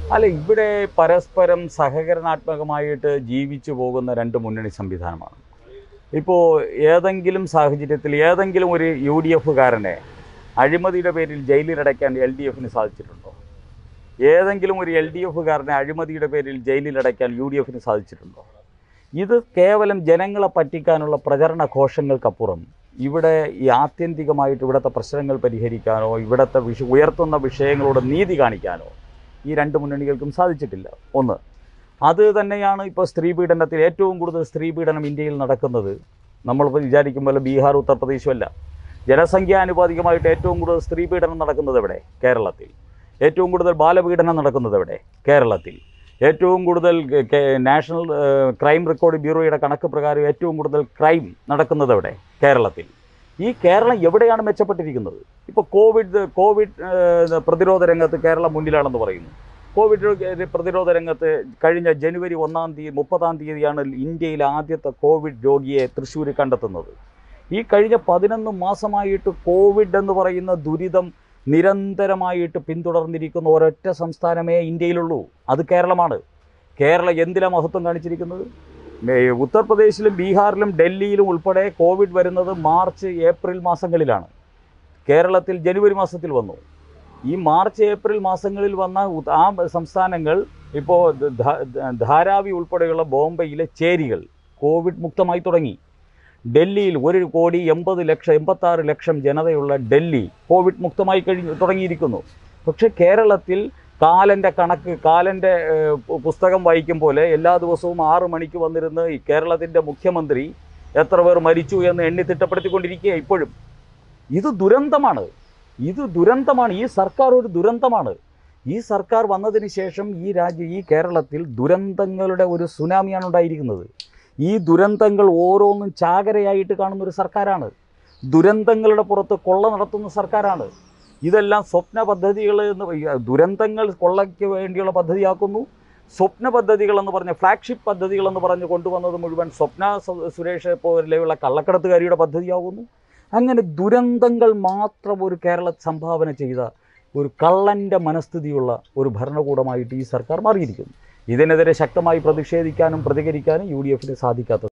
അല്ല ഇവിടെ പരസ്പരം സഹകരണാത്മകമായിട്ട് ജീവിച്ചു പോകുന്ന രണ്ട് മുന്നണി സംവിധാനമാണ് ഇപ്പോൾ ഏതെങ്കിലും സാഹചര്യത്തിൽ ഏതെങ്കിലും ഒരു യു ഡി എഫുകാരനെ അഴിമതിയുടെ പേരിൽ ജയിലിലടയ്ക്കാൻ എൽ ഡി എഫിന് സാധിച്ചിട്ടുണ്ടോ ഏതെങ്കിലും ഒരു എൽ ഡി എഫുകാരനെ അഴിമതിയുടെ പേരിൽ ജയിലിലടയ്ക്കാൻ യു ഡി എഫിന് സാധിച്ചിട്ടുണ്ടോ ഇത് കേവലം ജനങ്ങളെ പറ്റിക്കാനുള്ള പ്രചരണ ഘോഷങ്ങൾക്കപ്പുറം ഇവിടെ ഈ ആത്യന്തികമായിട്ട് ഇവിടുത്തെ പ്രശ്നങ്ങൾ പരിഹരിക്കാനോ ഇവിടുത്തെ വിഷ ഉയർത്തുന്ന വിഷയങ്ങളോട് നീതി കാണിക്കാനോ ഈ രണ്ട് മുന്നണികൾക്കും സാധിച്ചിട്ടില്ല ഒന്ന് അത് തന്നെയാണ് ഇപ്പോൾ സ്ത്രീ പീഡനത്തിൽ ഏറ്റവും കൂടുതൽ സ്ത്രീ പീഡനം ഇന്ത്യയിൽ നടക്കുന്നത് നമ്മളിപ്പോൾ വിചാരിക്കും പോലെ ബീഹാർ ഉത്തർപ്രദേശും അല്ല ജനസംഖ്യാനുപാതികമായിട്ട് ഏറ്റവും കൂടുതൽ സ്ത്രീ പീഡനം നടക്കുന്നത് എവിടെ കേരളത്തിൽ ഏറ്റവും കൂടുതൽ ബാലപീഡനം നടക്കുന്നത് എവിടെ കേരളത്തിൽ ഏറ്റവും കൂടുതൽ കെ- കെ- നാഷണൽ ഏഹ്, ക്രൈം റെക്കോർഡ് ബ്യൂറോയുടെ കണക്ക് പ്രകാരം ഏറ്റവും കൂടുതൽ ക്രൈം നടക്കുന്നത് എവിടെ കേരളത്തിൽ ഈ കേരളം എവിടെയാണ് മെച്ചപ്പെട്ടിരിക്കുന്നത് ഇപ്പോൾ കോവിഡ് കോവിഡ് ഏഹ്, പ്രതിരോധ രംഗത്ത് കേരളം മുന്നിലാണെന്ന് പറയുന്നു കോവിഡ് രോഗ- പ്രതിരോധ രംഗത്ത് കഴിഞ്ഞ ജനുവരി ഒന്നാം തീയതി മുപ്പതാം തീയതിയാണ് ഇന്ത്യയിലെ ആദ്യത്തെ കോവിഡ് രോഗിയെ തൃശ്ശൂർ കണ്ടെത്തുന്നത് ഈ കഴിഞ്ഞ പതിനൊന്ന് മാസമായിട്ട് കോവിഡ് എന്ന് പറയുന്ന ദുരിതം നിരന്തരമായിട്ട് പിന്തുടർന്നിരിക്കുന്ന ഒരൊറ്റ സംസ്ഥാനമേ ഇന്ത്യയിലുള്ളൂ അത് കേരളമാണ് കേരളം എന്തിനാ മഹത്വം കാണിച്ചിരിക്കുന്നത് മേ- ഉത്തർപ്രദേശിലും ബീഹാറിലും ഡൽഹിയിലും ഉൾപ്പെടെ കോവിഡ് വരുന്നത് മാർച്ച് ഏപ്രിൽ മാസങ്ങളിലാണ് കേരളത്തിൽ ജനുവരി മാസത്തിൽ വന്നു ഈ മാർച്ച് ഏപ്രിൽ മാസങ്ങളിൽ വന്ന ഉ- ആ സംസ്ഥാനങ്ങൾ ഇപ്പോൾ ധ- ധ- ധാരാവി ഉൾപ്പെടെയുള്ള ബോംബെയിലെ ചേരികൾ കോവിഡ് മുക്തമായി തുടങ്ങി ഡൽഹിയിൽ ഒരു കോടി എൺപത് ലക്ഷം എൺപത്താറ് ലക്ഷം ജനതയുള്ള ഡൽഹി കോവിഡ് മുക്തമായി കഴിഞ്ഞു തുടങ്ങിയിരിക്കുന്നു പക്ഷേ കേരളത്തിൽ കാലൻ്റെ കണക്ക് കാലൻ്റെ ഏഹ്, പു- പുസ്തകം വായിക്കും പോലെ എല്ലാ ദിവസവും ആറ് മണിക്ക് വന്നിരുന്ന് ഈ കേരളത്തിൻ്റെ മുഖ്യമന്ത്രി എത്ര പേർ മരിച്ചു എന്ന് എണ്ണി തിട്ടപ്പെടുത്തിക്കൊണ്ടിരിക്കുക ഇപ്പോഴും ഇത് ദുരന്തമാണ് ഇത് ദുരന്തമാണ് ഈ സർക്കാർ ഒരു ദുരന്തമാണ് ഈ സർക്കാർ വന്നതിന് ശേഷം ഈ രാജ്യം ഈ കേരളത്തിൽ ദുരന്തങ്ങളുടെ ഒരു സുനാമിയാണ് ഉണ്ടായിരിക്കുന്നത് ഈ ദുരന്തങ്ങൾ ഓരോന്നും ചാകരയായിട്ട് കാണുന്ന ഒരു സർക്കാരാണ് ദുരന്തങ്ങളുടെ പുറത്ത് കൊള്ള നടത്തുന്ന സർക്കാരാണ് ഇതെല്ലാം സ്വപ്ന പദ്ധതികൾ എന്ന് പറയ- ദുരന്തങ്ങൾ കൊള്ളയ്ക്ക് വേണ്ടിയുള്ള പദ്ധതിയാക്കുന്നു സ്വപ്ന പദ്ധതികൾ എന്ന് പറഞ്ഞ ഫ്ലാഗ്ഷിപ്പ് പദ്ധതികൾ എന്ന് പറഞ്ഞ് കൊണ്ടുവന്നത് മുഴുവൻ സ്വപ്ന സു- സുരേഷ് പോലെയുള്ള കള്ളക്കടത്തുകാരിയുടെ പദ്ധതിയാകുന്നു അങ്ങനെ ദുരന്തങ്ങൾ മാത്രം ഒരു കേരള സംഭാവന ചെയ്ത ഒരു കള്ളൻ്റെ മനസ്ഥിതിയുള്ള ഒരു ഭരണകൂടമായിട്ട് ഈ സർക്കാർ മാറിയിരിക്കുന്നു ഇതിനെതിരെ ശക്തമായി പ്രതിഷേധിക്കാനും പ്രതികരിക്കാനും യു ഡി എഫിന് സാധിക്കാത്ത